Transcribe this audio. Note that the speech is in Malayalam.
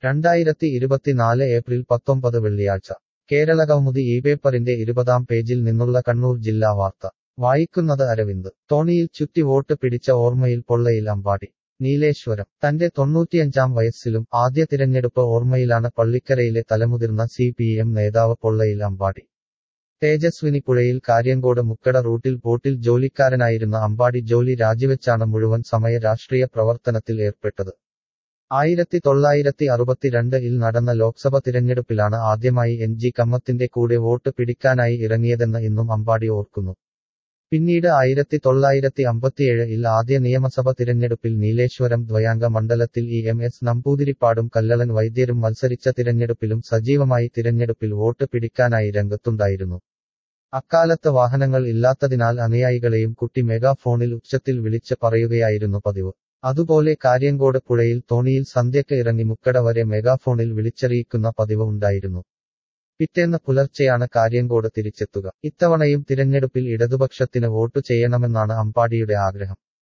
രണ്ടായിരത്തി ഇരുപത്തിനാല് ഏപ്രിൽ പത്തൊമ്പത് വെള്ളിയാഴ്ച കേരളകൗമുദി ഈ പേപ്പറിന്റെ ഇരുപതാം പേജിൽ നിന്നുള്ള കണ്ണൂർ ജില്ലാ വാർത്ത വായിക്കുന്നത് അരവിന്ദ് തോണിയിൽ ചുറ്റി വോട്ട് പിടിച്ച ഓർമ്മയിൽ പൊള്ളയിൽ അമ്പാടി നീലേശ്വരം തന്റെ തൊണ്ണൂറ്റിയഞ്ചാം വയസ്സിലും ആദ്യ തിരഞ്ഞെടുപ്പ് ഓർമ്മയിലാണ് പള്ളിക്കരയിലെ തലമുതിർന്ന സി പി എം നേതാവ് പൊള്ളയിൽ അമ്പാടി തേജസ്വിനി പുഴയിൽ കാര്യങ്കോട് മുക്കട റൂട്ടിൽ ബോട്ടിൽ ജോലിക്കാരനായിരുന്ന അമ്പാടി ജോലി രാജിവെച്ചാണ് മുഴുവൻ സമയ രാഷ്ട്രീയ പ്രവർത്തനത്തിൽ ഏർപ്പെട്ടത് ആയിരത്തി തൊള്ളായിരത്തി അറുപത്തിരണ്ട് ഇൽ നടന്ന ലോക്സഭ തിരഞ്ഞെടുപ്പിലാണ് ആദ്യമായി എൻ ജി കമ്മത്തിന്റെ കൂടെ വോട്ട് പിടിക്കാനായി ഇറങ്ങിയതെന്ന് ഇന്നും അമ്പാടി ഓർക്കുന്നു പിന്നീട് ആയിരത്തി തൊള്ളായിരത്തി അമ്പത്തിയേഴ് ഇൽ ആദ്യ നിയമസഭ തിരഞ്ഞെടുപ്പിൽ നീലേശ്വരം ദ്വയാംഗ മണ്ഡലത്തിൽ ഇ എം എസ് നമ്പൂതിരിപ്പാടും കല്ലളൻ വൈദ്യരും മത്സരിച്ച തിരഞ്ഞെടുപ്പിലും സജീവമായി തിരഞ്ഞെടുപ്പിൽ വോട്ട് പിടിക്കാനായി രംഗത്തുണ്ടായിരുന്നു അക്കാലത്ത് വാഹനങ്ങൾ ഇല്ലാത്തതിനാൽ അനുയായികളെയും കുട്ടി മെഗാഫോണിൽ ഉച്ചത്തിൽ വിളിച്ച് പറയുകയായിരുന്നു പതിവ് അതുപോലെ കാര്യങ്കോട് പുഴയിൽ തോണിയിൽ സന്ധ്യക്ക് ഇറങ്ങി മുക്കട വരെ മെഗാഫോണിൽ വിളിച്ചറിയിക്കുന്ന പതിവ് ഉണ്ടായിരുന്നു പിറ്റേന്ന് പുലർച്ചെയാണ് കാര്യങ്കോട് തിരിച്ചെത്തുക ഇത്തവണയും തിരഞ്ഞെടുപ്പിൽ ഇടതുപക്ഷത്തിന് വോട്ടു ചെയ്യണമെന്നാണ് അമ്പാടിയുടെ ആഗ്രഹം